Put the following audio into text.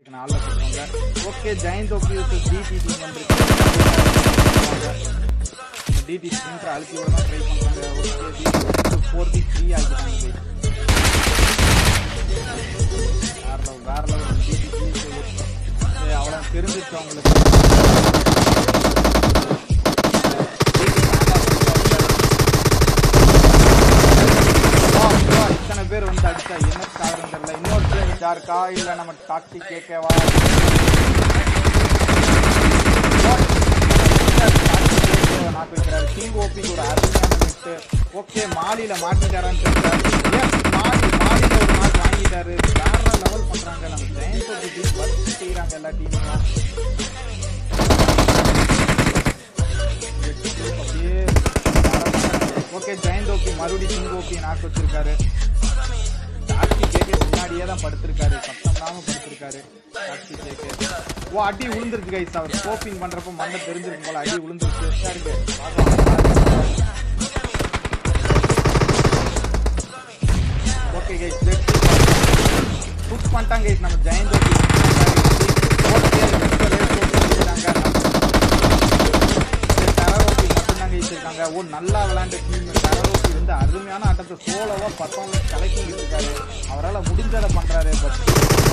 இருக்கு நாளில் கொடுப்பாங்க okay Jayanth OP DD team வந்துருக்கு டிடி ஸ்பிரிண்டர் அழுத்தி விட தான் ட்ரை பண்ணுறாங்க okay DD four D three ஆகிட்டாங்க வேற லெவல் வேற லெவல் டிடி த்ரீ அவ்வளோ தெரிஞ்சிருச்சு அவங்களுக்கு வா, வா, இத்தனை பேர் வந்து அடிச்சா என்ன காரணம் தெரியல இன்னொரு டீம் யாருக்கா இல்ல நம்ம டாக்டி கேட்கவா நாக்கு வைக்கிறாரு கிங் ஓபிக்கு ஒரு அருமையான மிட்டு ஓகே மாலியில மாட்டிட்டாரான்னு தெரியல எஸ் மாலி மாலியில ஒரு நாள் வாங்கிட்டாரு வேற லெவல் பண்றாங்க நம்ம ஜெயந்த் ஓபி டீம் வச்சு செய்யறாங்க எல்லா டீமும் அப்படியே ஓகே ஜெயந்த் ஓபி மறுபடியும் கிங் ஓபி நாக்கு வச்சிருக்காரு டாக்டி கேக்கு முன்னாடியே தான் படுத்திருக்காரு சத்தம் இல்லாம படுத்திருக்காரு டாக்டி கேக்கு ஓ அடி விழுந்துருச்சு கைஸ் அவர் ஸ்கோப்பிங் பண்றப்ப மண்ணை தெரிஞ்சிருக்கும் போல அடி விழுந்துருச்சு இருக்கு ஓகே கைஸ் லெட்ஸ் புஷ் பண்ணிட்டாங்க கைஸ் நம்ம ஜெயந்த் ஓபி ஓகே டெரரோபி மட்டும்தாங்க வச்சிருக்காங்க ஓ நல்லா விளையாண்ட டீம் டெரரோபி வந்து அருமையான ஆட்டத்தை சோலோவா பர்ஃபார்மன்ஸ் கலக்கிட்டு இருக்காரு அவரால் முடிஞ்சதை பண்றாரு பட்